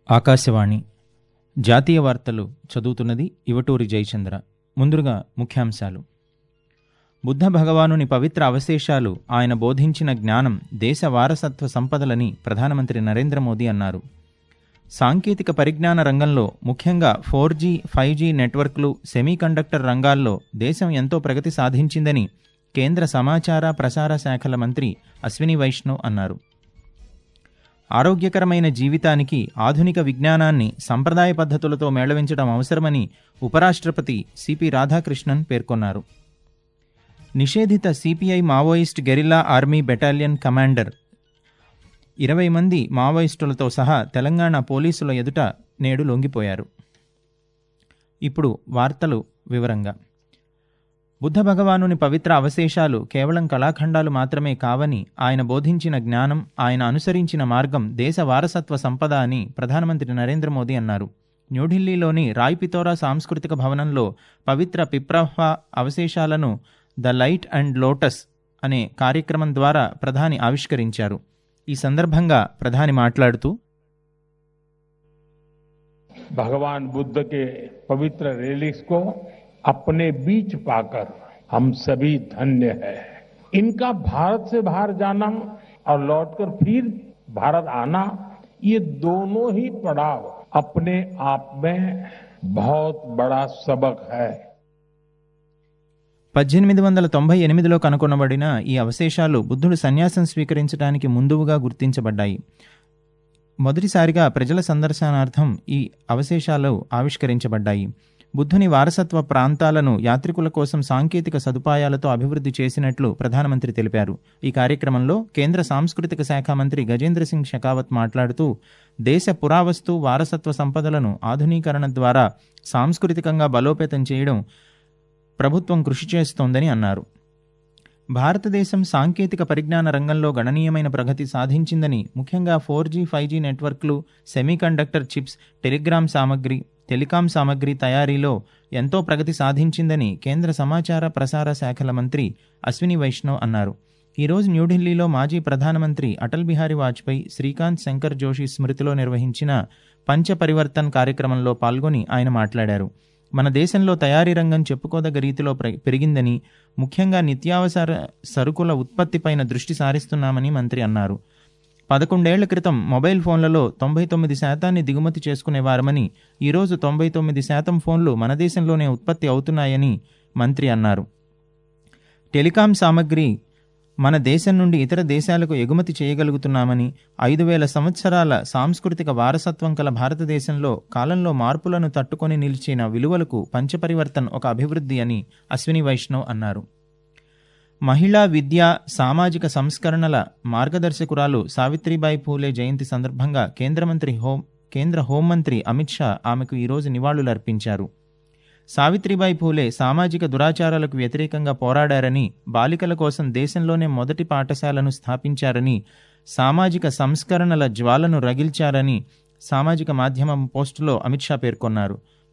ఆకాశవాణి జాతీయ వార్తలు చదువుతున్నది ఇవటూరి జయచంద్ర ముందుగా ముఖ్యాంశాలు బుద్ధ భగవానుని పవిత్ర అవశేషాలు ఆయన బోధించిన జ్ఞానం దేశ వారసత్వ సంపదలని ప్రధానమంత్రి నరేంద్ర మోదీ అన్నారు సాంకేతిక పరిజ్ఞాన రంగంలో ముఖ్యంగా ఫోర్ జీ ఫైవ్ జీ నెట్వర్క్లు సెమీకండక్టర్ రంగాల్లో దేశం ఎంతో ప్రగతి సాధించిందని కేంద్ర సమాచార ప్రసార శాఖల మంత్రి అశ్విని వైష్ణవ్ అన్నారు ఆరోగ్యకరమైన జీవితానికి ఆధునిక విజ్ఞానాన్ని సంప్రదాయ పద్ధతులతో మేళవించడం అవసరమని ఉపరాష్ట్రపతి సిపి రాధాకృష్ణన్ పేర్కొన్నారు నిషేధిత CPI Maoist guerrilla army battalion commander ఇరవై మంది మావోయిస్టులతో సహా తెలంగాణ పోలీసుల ఎదుట నేడు లొంగిపోయారు ఇప్పుడు వార్తలు వివరంగా బుద్ధ భగవానుని పవిత్ర అవశేషాలు కేవలం కళాఖండాలు మాత్రమే కావని ఆయన బోధించిన జ్ఞానం ఆయన అనుసరించిన మార్గం దేశ వారసత్వ సంపద అని ప్రధానమంత్రి నరేంద్ర మోదీ అన్నారు న్యూఢిల్లీలోని రాయ్ పితోరా సాంస్కృతిక భవనంలో పవిత్ర పిప్రహ్వ అవశేషాలను ద లైట్ అండ్ లోటస్ అనే కార్యక్రమం ద్వారా ప్రధాని ఆవిష్కరించారు ఈ సందర్భంగా ప్రధాని మాట్లాడుతూ भगवान बुद्ध के पवित्र रेलिक्स को अपने बीच पाकर हम सभी धन्य हैं इनका भारत से बाहर जाना और लौटकर फिर भारत आना ये दोनों ही पड़ाव अपने आप में बहुत बड़ा सबक है పద్దెనిమిది వందల తొంభై ఎనిమిదిలో కనుగొనబడిన ఈ అవశేషాలు బుద్ధుడు సన్యాసం స్వీకరించడానికి ముందుగా గుర్తించబడ్డాయి మొదటిసారిగా ప్రజల సందర్శనార్థం ఈ అవశేషాలు ఆవిష్కరించబడ్డాయి బుద్ధుని వారసత్వ ప్రాంతాలను యాత్రికుల కోసం సాంకేతిక సదుపాయాలతో అభివృద్ధి చేసినట్లు ప్రధానమంత్రి తెలిపారు ఈ కార్యక్రమంలో కేంద్ర సాంస్కృతిక శాఖ మంత్రి గజేంద్ర సింగ్ షెకావత్ మాట్లాడుతూ దేశ పురావస్తు వారసత్వ సంపదలను ఆధునీకరణ ద్వారా సాంస్కృతికంగా బలోపేతం చేయడం ప్రభుత్వం కృషి చేస్తోందని అన్నారు భారతదేశం సాంకేతిక పరిజ్ఞాన రంగంలో గణనీయమైన ప్రగతి సాధించిందని ముఖ్యంగా ఫోర్ జీ ఫైవ్ జీ నెట్వర్క్లు సెమీకండక్టర్ చిప్స్ టెలిగ్రామ్ సామగ్రి టెలికాం సామగ్రి తయారీలో ఎంతో ప్రగతి సాధించిందని కేంద్ర సమాచార ప్రసార శాఖల మంత్రి అశ్విని వైష్ణవ్ అన్నారు ఈరోజు న్యూఢిల్లీలో మాజీ ప్రధానమంత్రి అటల్ బిహారీ వాజ్పేయి శ్రీకాంత్ శంకర్ జోషి స్మృతిలో నిర్వహించిన పంచ పరివర్తన్ కార్యక్రమంలో పాల్గొని ఆయన మాట్లాడారు మన దేశంలో తయారీ రంగం చెప్పుకోదగ్గ రీతిలో పెరిగిందని ముఖ్యంగా నిత్యావసర సరుకుల ఉత్పత్తిపైన దృష్టి సారిస్తున్నామని మంత్రి అన్నారు పదకొండేళ్ల క్రితం మొబైల్ ఫోన్లలో తొంభై తొమ్మిది శాతాన్ని దిగుమతి చేసుకునేవారమని ఈరోజు తొంభై తొమ్మిది శాతం ఫోన్లు మన దేశంలోనే ఉత్పత్తి అవుతున్నాయని మంత్రి అన్నారు టెలికాం సామగ్రి మన దేశం నుండి ఇతర దేశాలకు ఎగుమతి చేయగలుగుతున్నామని ఐదు వేల సంవత్సరాల సాంస్కృతిక వారసత్వం కల భారతదేశంలో కాలంలో మార్పులను తట్టుకొని నిలిచిన విలువలకు పంచపరివర్తన్ ఒక అభివృద్ధి అని అశ్విని వైష్ణవ్ అన్నారు మహిళా విద్య సామాజిక సంస్కరణల మార్గదర్శకురాలు సావిత్రిబాయి పూలే జయంతి సందర్భంగా కేంద్ర మంత్రి హోం కేంద్ర హోంమంత్రి అమిత్ షా ఆమెకు ఈరోజు నివాళులర్పించారు సావిత్రిబాయి పూలే సామాజిక దురాచారాలకు వ్యతిరేకంగా పోరాడారని బాలికల కోసం దేశంలోనే మొదటి పాఠశాలను స్థాపించారని సామాజిక సంస్కరణల జ్వాలను రగిల్చారని సామాజిక మాధ్యమం పోస్టులో అమిత్ షా పేర్కొన్నారు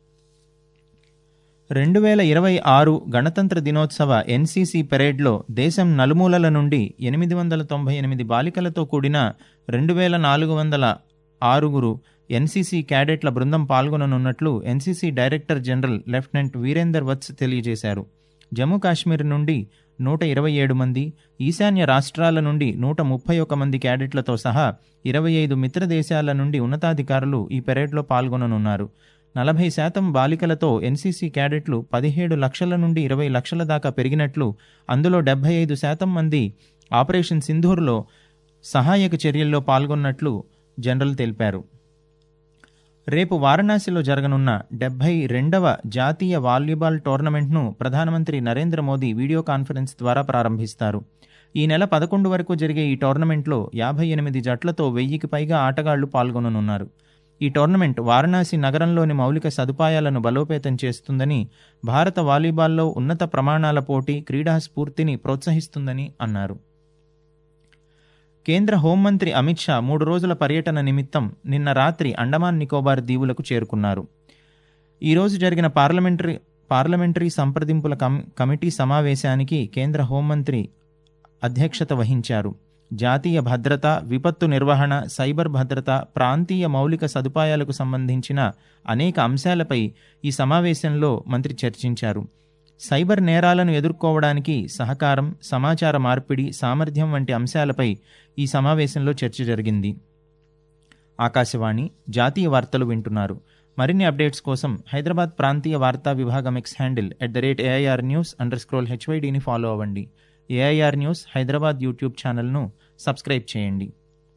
రెండు వేల ఇరవై ఆరు గణతంత్ర దినోత్సవ ఎన్సీసీ పెరేడ్లో దేశం నలుమూలల నుండి ఎనిమిది వందల తొంభై ఎనిమిది బాలికలతో కూడిన రెండు వేల నాలుగు వందల ఆరుగురు ఎన్సీసీ క్యాడెట్ల బృందం పాల్గొననున్నట్లు NCC director general lieutenant Virender Vats తెలియజేశారు జమ్మూ కాశ్మీర్ నుండి నూట ఇరవై ఏడు మంది ఈశాన్య రాష్ట్రాల నుండి నూట ముప్పై ఒక మంది క్యాడెట్లతో సహా ఇరవై ఐదు మిత్ర దేశాల నుండి ఉన్నతాధికారులు ఈ పెరేడ్లో పాల్గొననున్నారు నలభై శాతం బాలికలతో ఎన్సీసీ క్యాడెట్లు పదిహేడు లక్షల నుండి ఇరవై లక్షల దాకా పెరిగినట్లు అందులో డెబ్బై ఐదు శాతం మంది ఆపరేషన్ సింధూర్లో సహాయక చర్యల్లో పాల్గొన్నట్లు జనరల్ తెలిపారు రేపు వారణాసిలో జరగనున్న డెబ్బై రెండవ జాతీయ వాలీబాల్ టోర్నమెంట్ను ప్రధానమంత్రి నరేంద్ర మోదీ వీడియో కాన్ఫరెన్స్ ద్వారా ప్రారంభిస్తారు ఈ నెల పదకొండు వరకు జరిగే ఈ టోర్నమెంట్లో యాభై ఎనిమిది జట్లతో వెయ్యికి పైగా ఆటగాళ్లు పాల్గొననున్నారు ఈ టోర్నమెంట్ వారణాసి నగరంలోని మౌలిక సదుపాయాలను బలోపేతం చేస్తుందని భారత వాలీబాల్లో ఉన్నత ప్రమాణాల పోటీ క్రీడా స్ఫూర్తిని ప్రోత్సహిస్తుందని అన్నారు కేంద్ర హోంమంత్రి అమిత్ షా మూడు రోజుల పర్యటన నిమిత్తం నిన్న రాత్రి అండమాన్ నికోబార్ దీవులకు చేరుకున్నారు ఈరోజు జరిగిన పార్లమెంటరీ పార్లమెంటరీ సంప్రదింపుల కమిటీ సమావేశానికి కేంద్ర హోంమంత్రి అధ్యక్షత వహించారు జాతీయ భద్రత విపత్తు నిర్వహణ సైబర్ భద్రత ప్రాంతీయ మౌలిక సదుపాయాలకు సంబంధించిన అనేక అంశాలపై ఈ సమావేశంలో మంత్రి చర్చించారు సైబర్ నేరాలను ఎదుర్కోవడానికి సహకారం సమాచార మార్పిడి సామర్థ్యం వంటి అంశాలపై ఈ సమావేశంలో చర్చ జరిగింది ఆకాశవాణి జాతీయ వార్తలు వింటున్నారు మరిన్ని అప్డేట్స్ కోసం హైదరాబాద్ ప్రాంతీయ వార్తా విభాగం X handle at the rate AIR news under scroll హెచ్వైడిని ఫాలో అవ్వండి ఏఐఆర్ న్యూస్ హైదరాబాద్ యూట్యూబ్ ఛానల్ను సబ్స్క్రైబ్ చేయండి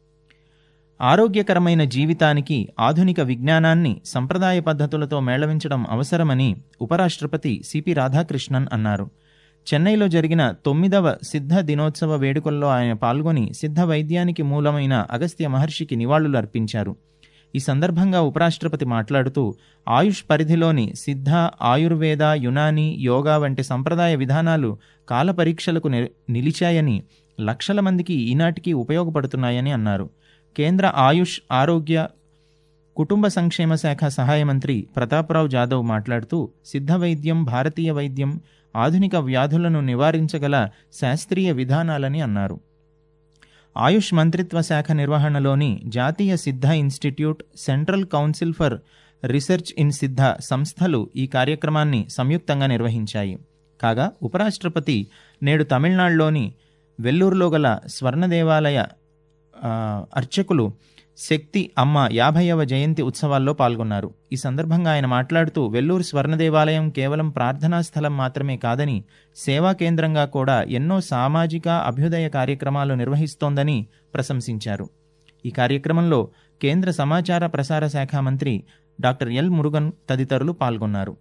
ఆరోగ్యకరమైన జీవితానికి ఆధునిక విజ్ఞానాన్ని సంప్రదాయ పద్ధతులతో మేళవించడం అవసరమని ఉపరాష్ట్రపతి సిపి రాధాకృష్ణన్ అన్నారు చెన్నైలో జరిగిన తొమ్మిదవ సిద్ధ దినోత్సవ వేడుకల్లో ఆయన పాల్గొని సిద్ధ వైద్యానికి మూలమైన అగస్త్య మహర్షికి నివాళులు అర్పించారు ఈ సందర్భంగా ఉపరాష్ట్రపతి మాట్లాడుతూ ఆయుష్ పరిధిలోని సిద్ధ ఆయుర్వేద యునాని యోగా వంటి సంప్రదాయ విధానాలు కాల పరీక్షలకు నిలిచాయని లక్షల మందికి ఈనాటికి ఉపయోగపడుతున్నాయని అన్నారు కేంద్ర ఆయుష్ ఆరోగ్య కుటుంబ సంక్షేమ శాఖ సహాయ మంత్రి ప్రతాప్రావు జాదవ్ మాట్లాడుతూ సిద్ధ వైద్యం భారతీయ వైద్యం ఆధునిక వ్యాధులను నివారించగల శాస్త్రీయ విధానాలని అన్నారు ఆయుష్ మంత్రిత్వ శాఖ నిర్వహణలోని జాతీయ Siddha institute central council for research in Siddha సంస్థలు ఈ కార్యక్రమాన్ని సంయుక్తంగా నిర్వహించాయి కాగా ఉపరాష్ట్రపతి నేడు తమిళనాడులోని వెల్లూరులో గల స్వర్ణ దేవాలయ అర్చకులు శక్తి అమ్మ యాభైవ జయంతి ఉత్సవాల్లో పాల్గొన్నారు ఈ సందర్భంగా ఆయన మాట్లాడుతూ వెల్లూరు స్వర్ణ దేవాలయం కేవలం ప్రార్థనా స్థలం మాత్రమే కాదని సేవా కేంద్రంగా కూడా ఎన్నో సామాజిక అభ్యుదయ కార్యక్రమాలు నిర్వహిస్తోందని ప్రశంసించారు ఈ కార్యక్రమంలో కేంద్ర సమాచార ప్రసార శాఖ మంత్రి డాక్టర్ ఎల్ మురుగన్ తదితరులు పాల్గొన్నారు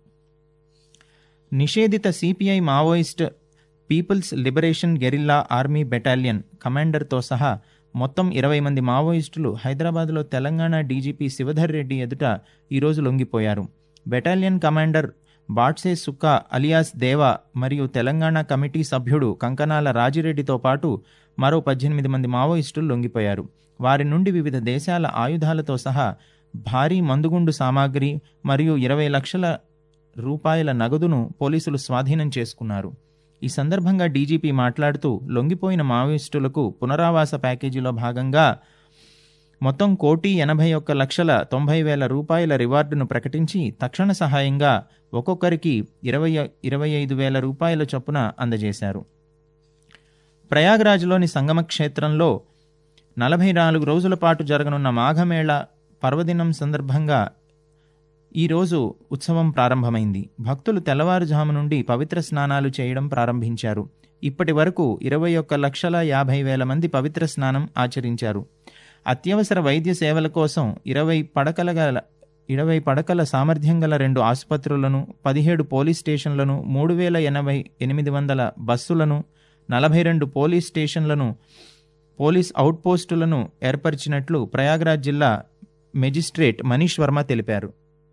నిషేధిత CPI Maoist people's liberation guerrilla army battalion కమాండర్తో సహా మొత్తం ఇరవై మంది మావోయిస్టులు హైదరాబాద్లో తెలంగాణ డీజీపీ శివధర్ రెడ్డి ఎదుట ఈరోజు లొంగిపోయారు battalion commander Batse Sukka alias Deva మరియు తెలంగాణ కమిటీ సభ్యుడు కంకనాల రాజిరెడ్డితో పాటు మరో పద్దెనిమిది మంది మావోయిస్టులు లొంగిపోయారు వారి నుండి వివిధ దేశాల ఆయుధాలతో సహా భారీ మందుగుండు సామాగ్రి మరియు ఇరవై లక్షల రూపాయల నగదును పోలీసులు స్వాధీనం చేసుకున్నారు ఈ సందర్భంగా డీజీపీ మాట్లాడుతూ లొంగిపోయిన మావోయిస్టులకు పునరావాస ప్యాకేజీలో భాగంగా మొత్తం కోటి ఎనభై ఒక్క లక్షల తొంభై వేల రూపాయల రివార్డును ప్రకటించి తక్షణ సహాయంగా ఒక్కొక్కరికి ఇరవై ఇరవై ఐదు వేల రూపాయల చొప్పున అందజేశారు ప్రయాగ్రాజ్లోని సంగమ క్షేత్రంలో నలభై నాలుగు రోజుల పాటు జరగనున్న మాఘమేళ పర్వదినం సందర్భంగా ఈరోజు ఉత్సవం ప్రారంభమైంది భక్తులు తెల్లవారుజాము నుండి పవిత్ర స్నానాలు చేయడం ప్రారంభించారు ఇప్పటి వరకు ఇరవై ఒక్క లక్షల యాభై వేల మంది పవిత్ర స్నానం ఆచరించారు అత్యవసర వైద్య సేవల కోసం ఇరవై పడకల గల ఇరవై పడకల సామర్థ్యం గల రెండు ఆసుపత్రులను పదిహేడు పోలీస్ స్టేషన్లను మూడు వేల ఎనభై ఎనిమిది వందల బస్సులను నలభై రెండు పోలీస్ స్టేషన్లను పోలీస్ అవుట్పోస్టులను ఏర్పరిచినట్లు ప్రయాగ్రాజ్ జిల్లా మెజిస్ట్రేట్ మనీష్ వర్మ తెలిపారు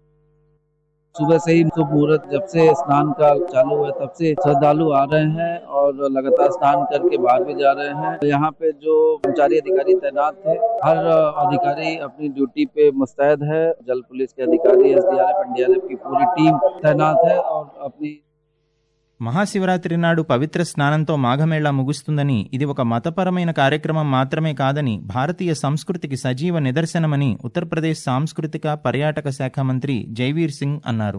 सुबह से ही तो मुहूर्त जब से स्नान का चालू हुआ तब से श्रद्धालु आ रहे हैं और लगातार स्नान करके बाहर भी जा रहे हैं यहाँ पे जो कर्मचारी अधिकारी तैनात थे हर अधिकारी अपनी ड्यूटी पे मुस्तैद है जल पुलिस के अधिकारी एसडीआरएफ एनडीआरएफ की पूरी टीम तैनात है और अपनी మహాశివరాత్రి నాడు పవిత్ర స్నానంతో మాఘమేళా ముగుస్తుందని ఇది ఒక మతపరమైన కార్యక్రమం మాత్రమే కాదని భారతీయ సంస్కృతికి సజీవ నిదర్శనమని ఉత్తరప్రదేశ్ సాంస్కృతిక పర్యాటక శాఖ మంత్రి జైవీర్ సింగ్ అన్నారు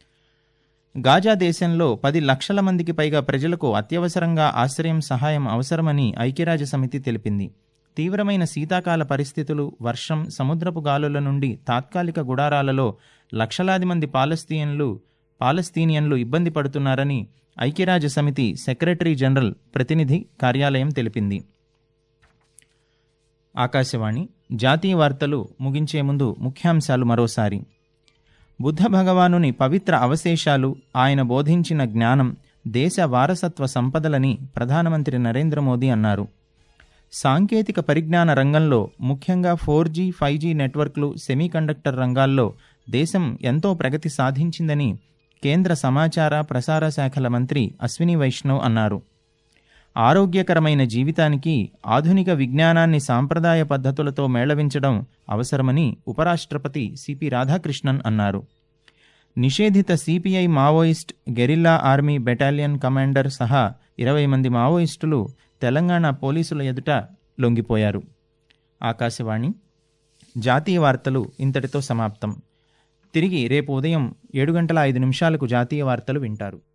గాజా దేశంలో పది లక్షల మందికి పైగా ప్రజలకు అత్యవసరంగా ఆశ్రయం సహాయం అవసరమని ఐక్యరాజ్య సమితి తెలిపింది తీవ్రమైన శీతాకాల పరిస్థితులు వర్షం సముద్రపు గాలుల నుండి తాత్కాలిక గుడారాలలో లక్షలాది మంది పాలస్తీన్లు పాలస్తీనియన్లు ఇబ్బంది పడుతున్నారని ఐక్యరాజ్య సమితి సెక్రటరీ జనరల్ ప్రతినిధి కార్యాలయం తెలిపింది ఆకాశవాణి జాతీయ వార్తలు ముగించే ముందు ముఖ్యాంశాలు మరోసారి బుద్ధ భగవానుని పవిత్ర అవశేషాలు ఆయన బోధించిన జ్ఞానం దేశ వారసత్వ సంపదలని ప్రధానమంత్రి నరేంద్ర మోదీ అన్నారు సాంకేతిక పరిజ్ఞాన రంగంలో ముఖ్యంగా ఫోర్ జీ ఫైవ్ జీ నెట్వర్క్లు సెమీకండక్టర్ రంగాల్లో దేశం ఎంతో ప్రగతి సాధించిందని కేంద్ర సమాచార ప్రసార శాఖల మంత్రి అశ్విని వైష్ణవ్ అన్నారు ఆరోగ్యకరమైన జీవితానికి ఆధునిక విజ్ఞానాన్ని సాంప్రదాయ పద్ధతులతో మేళవించడం అవసరమని ఉపరాష్ట్రపతి సిపి రాధాకృష్ణన్ అన్నారు నిషేధిత CPI Maoist guerrilla army battalion commander సహా ఇరవై మంది మావోయిస్టులు తెలంగాణ పోలీసుల ఎదుట లొంగిపోయారు ఆకాశవాణి జాతీయ వార్తలు ఇంతటితో సమాప్తం తిరిగి రేపు ఉదయం ఏడు గంటల ఐదు నిమిషాలకు జాతీయ వార్తలు వింటారు